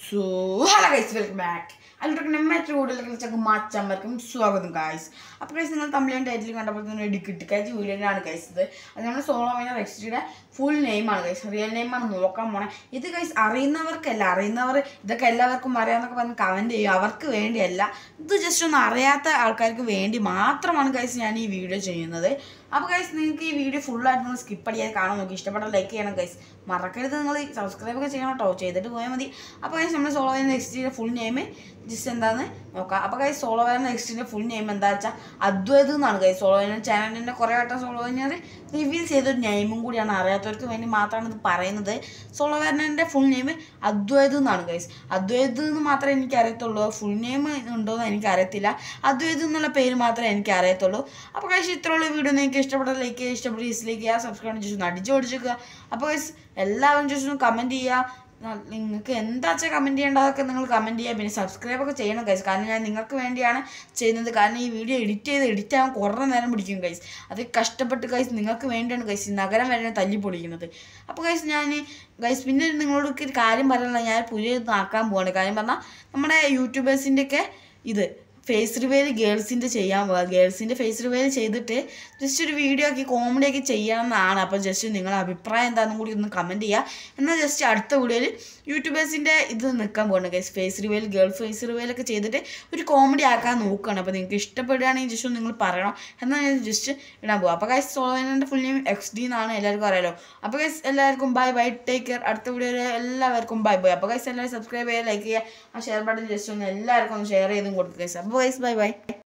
so hello guys welcome back അതിലോട്ട് മറ്റൊരു കൂടുതൽ ചക്ക് മാച്ചമ്മർക്കും സ്വാഗതം ഗൈസ് അപ്പോൾ ഗൈസ് നിങ്ങൾ തമ്മിലും ടൈറ്റിൽ കണ്ടപ്പോൾ തന്നെ ഒരു കിട്ടിക്കാച്ച് വീഡിയോയിലാണ് ഗൈസ് ഇത് അത് നമ്മുടെ സോളോ മൈനർ എക്സ്റ്റിയുടെ ഫുൾ നെയിമാണ് ഗൈസ് റിയൽ നെയിമാണ് നോക്കാൻ പോണേ ഇത് ഗൈസ് അറിയുന്നവർക്കല്ല അറിയുന്നവർ ഇതൊക്കെ എല്ലാവർക്കും അറിയാമെന്നൊക്കെ പറഞ്ഞ് കമൻറ്റ് ചെയ്യും അവർക്ക് വേണ്ടിയല്ല ഇത് ജസ്റ്റ് ഒന്ന് അറിയാത്ത ആൾക്കാർക്ക് വേണ്ടി മാത്രമാണ് ഗൈസ് ഞാൻ ഈ വീഡിയോ ചെയ്യുന്നത് അപ്പോൾ ഗൈസ് നിങ്ങൾക്ക് ഈ വീഡിയോ ഫുള്ളായിട്ട് നിങ്ങൾ സ്കിപ്പ് അടിയാതെ കാണാൻ നോക്കി ഇഷ്ടപ്പെട്ട ലൈക്ക് ചെയ്യണം ഗൈസ് മറക്കരുത് നിങ്ങൾ സബ്സ്ക്രൈബ് ഒക്കെ ചെയ്യണം കേട്ടോ ചെയ്തിട്ട് പോയാൽ മതി അപ്പോൾ ഗൈസ് നമ്മുടെ സോളോ വേന നെക്സ്റ്റിൻ്റെ ഫുൾ നെയിം ജസ്റ്റ് എന്താണെന്ന് നോക്കാം അപ്പോൾ ഗൈസ് സോളോ വേന നെക്സ്റ്റിൻ്റെ ഫുൾ നെയിം എന്താ വെച്ചാൽ അദ്വൈത് എന്നാണ് ഗൈസ് സോളോ വേന ചാനലിൻ്റെ കുറേ വട്ടം സോളോ വേനർ റിവീൽ ചെയ്തൊരു നെയിമും കൂടിയാണ് അറിയാത്തവർക്ക് വേണ്ടി മാത്രമാണ് ഇത് പറയുന്നത് സോളോ വേനൻ്റെ ഫുൾ നെയിം അദ്വൈത് എന്നാണ് ഗൈസ് അദ്വൈത് എന്ന് മാത്രമേ എനിക്ക് അറിയത്തുള്ളൂ ഫുൾ നെയിം ഉണ്ടോ എന്ന് എനിക്ക് അറിയത്തില്ല അദ്വൈത് എന്നുള്ള പേര് മാത്രമേ എനിക്ക് അറിയത്തുള്ളൂ അപ്പോൾ കഴിച്ച് ഇത്രയുള്ള വീഡിയോ നിങ്ങൾക്ക് ഇഷ്ടപ്പെട്ട ലൈക്ക് ചെയ്യുക ഇഷ്ടപ്പെട്ട ഡിസ്ലൈക്ക് ചെയ്യുക സബ്സ്ക്രൈബ് ജസ്റ്റ് ഒന്ന് അടിച്ചു ഓടിച്ചേക്കുക അപ്പോൾ ഗൈസ് എല്ലാവരും ജസ്റ്റ് ഒന്ന് കമൻറ്റ് ചെയ്യുക ന- നിങ്ങൾക്ക് എന്താ വെച്ചാൽ കമൻറ്റ് ചെയ്യേണ്ടതൊക്കെ നിങ്ങൾ കമൻറ്റ് ചെയ്യുക പിന്നെ സബ്സ്ക്രൈബ് ഒക്കെ ചെയ്യണം ഗൈസ് കാരണം ഞാൻ നിങ്ങൾക്ക് വേണ്ടിയാണ് ചെയ്യുന്നത് കാരണം ഈ വീഡിയോ എഡിറ്റ് ചെയ്ത് എഡിറ്റ് ആവാൻ കുറേ നേരം പിടിക്കും ഗൈസ് അത് കഷ്ടപ്പെട്ട് ഗൈസ് നിങ്ങൾക്ക് വേണ്ടിയാണ് ഗൈസ് ഈ നഗരം വരെ തല്ലി പൊളിക്കുന്നത് അപ്പോൾ ഗൈസ് ഞാൻ ഗൈസ് പിന്നെ നിങ്ങളോട് ഒരു കാര്യം പറയാനുള്ള ഞാൻ പുതിയത് ആക്കാൻ പോവാണ് കാര്യം പറഞ്ഞാൽ നമ്മുടെ യൂട്യൂബേഴ്സിൻ്റെയൊക്കെ ഇത് ഫേസ് റിവെയിൽ ഗേൾസിൻ്റെ ചെയ്യാൻ പോവുക ഗേൾസിൻ്റെ ഫേസ് റിവെയിൽ ചെയ്തിട്ട് ജസ്റ്റ് ഒരു വീഡിയോ ആക്കി കോമഡി ആക്കി ചെയ്യണമെന്നാണ് അപ്പോൾ ജസ്റ്റ് നിങ്ങളുടെ അഭിപ്രായം എന്താണെന്നും കൂടി ഒന്ന് കമൻറ്റ് ചെയ്യുക എന്നാൽ ജസ്റ്റ് അടുത്ത വീഡിയോയിൽ യൂട്യൂബേഴ്സിൻ്റെ ഇത് നിൽക്കാൻ പോകുന്നത് guys face reveal girl face റിവെയിലൊക്കെ ചെയ്തിട്ട് ഒരു കോമഡി ആക്കാൻ നോക്കുകയാണ് അപ്പോൾ നിങ്ങൾക്ക് ഇഷ്ടപ്പെടുകയാണെങ്കിൽ ജസ്റ്റ് ഒന്ന് നിങ്ങൾ പറയണം എന്നാൽ ഞാൻ ജസ്റ്റ് ഇടാൻ പോകും അപ്പോൾ ഗൈസ് സോളോൻ്റെ ഫുൾ നെയിം എക്സ് ഡി എന്നാണ് എല്ലാവർക്കും അറിയാലോ അപ്പോൾ ഗൈസ് എല്ലാവർക്കും ബൈ ബൈ ടേക്ക് കെയർ അടുത്ത വീഡിയോയിൽ എല്ലാവർക്കും ബൈ ബൈ അപ്പോൾ ഗൈസ് എല്ലാവരും സബ്സ്ക്രൈബ് ചെയ്യുക ലൈക്ക് ചെയ്യുക ആ ഷെയർ ബട്ടൺ ജസ്റ്റ് ഒന്ന് എല്ലാവർക്കും ഒന്ന് ഷെയർ ചെയ്തും കൊടുക്കുക ഗൈസ് അപ്പോൾ ഗൈസ് ബൈ ബൈ